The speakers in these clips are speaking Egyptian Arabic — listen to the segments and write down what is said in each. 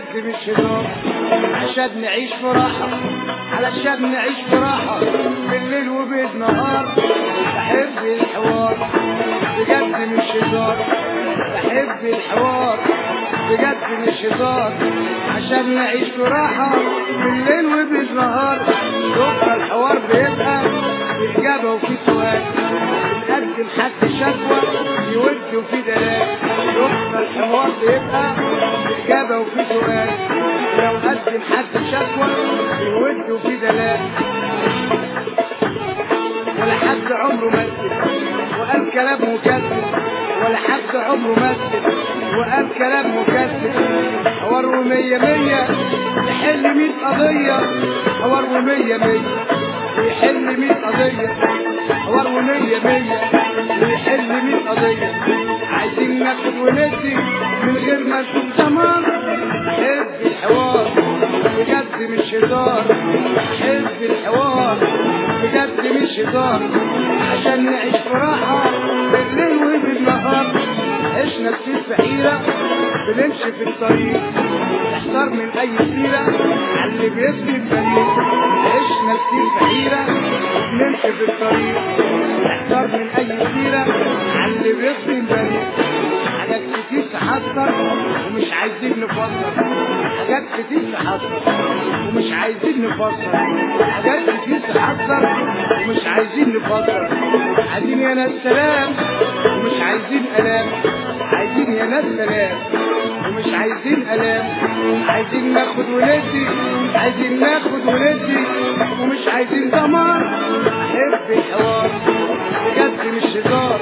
بجد مش هزار عشان نعيش في راحة علشان نعيش في راحة بالليل وبالنهار بحب الحوار بجد مش هزار بحب الحوار بجد مش هزار عشان نعيش في راحة بالليل وبالنهار يبقى الحوار بيبقى في إجابة وفي سؤال بنقدم حد شكوى يود وفي دلال يبقى الحوار بيبقى في إجابة وفي سؤال لو قدم حد شكوى يود وفي دلال ولا حد عمره مثل وقال كلام مكذب ولا حد عمره مثل وقال كلام مكذب حوار ومية مية يحل مية قضية حوار ومية مية ويحل مية قضية حوار ومية مية ويحل مية قضية عايزين ناخد وندي من غير ما نشوف زمان حب الحوار بجد مش هزار حب الحوار بجد مش هزار عشان نعيش في راحة بالليل وبالنهار عشنا كتير في حيرة بنمشي في الطريق نحتار من أي سيرة على اللي بيبني الفريق عشنا كتير في حيرة بنمشي في الطريق نحتار من أي سيرة على اللي بيبني الفريق حاجات كتير تحصل ومش عايزين نفصل حاجات كتير تحصل ومش عايزين نفصل حاجات كتير تحصل ومش عايزين نفصل عايزين يا ناس سلام ومش عايزين ألام عايزين يا ناس سلام ومش عايزين ألام عايزين ناخد وندي عايزين ناخد وندي ومش عايزين دمار حب الحوار بجد مش هزار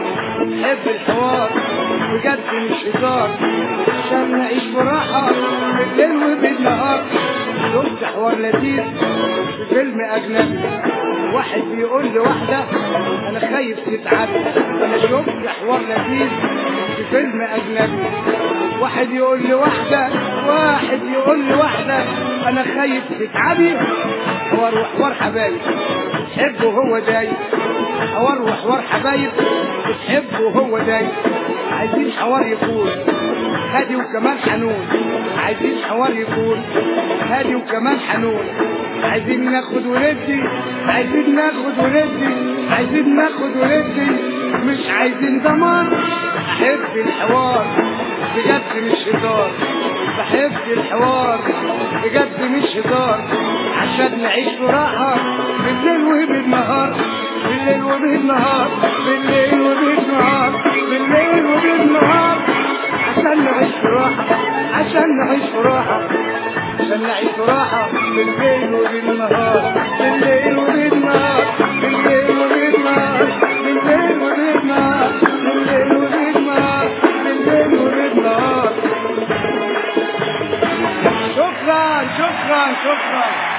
حب الحوار بجد مش هزار عشان نعيش براحة بالليل وبالنهار شفت حوار لذيذ في فيلم أجنبي واحد بيقول لواحدة أنا خايف تتعبي أنا شفت حوار لذيذ في فيلم أجنبي واحد يقول لواحدة واحد يقول لواحدة أنا خايف تتعبي حوار وحوار حبايب بتحبه هو دايب حوار وحوار حبايب بتحبه هو دايب عايزين حوار يكون هادي وكمان حنون عايزين حوار يكون هادي وكمان حنون عايزين ناخد وندي عايزين ناخد وندي عايزين ناخد وندي مش عايزين دمار احب الحوار بجد مش هزار بحب الحوار بجد مش هزار عشان نعيش في راحة بالليل وبالنهار بالليل وبالنهار بالليل وبالنهار بالليل وبالنهار عشان نعيش في راحة عشان نعيش في راحة عشان نعيش في راحة بالليل وبالنهار بالليل وبالنهار بالليل وبالنهار بالليل وبالنهار بالليل وبالنهار بالليل وبالنهار شكرا شكرا شكرا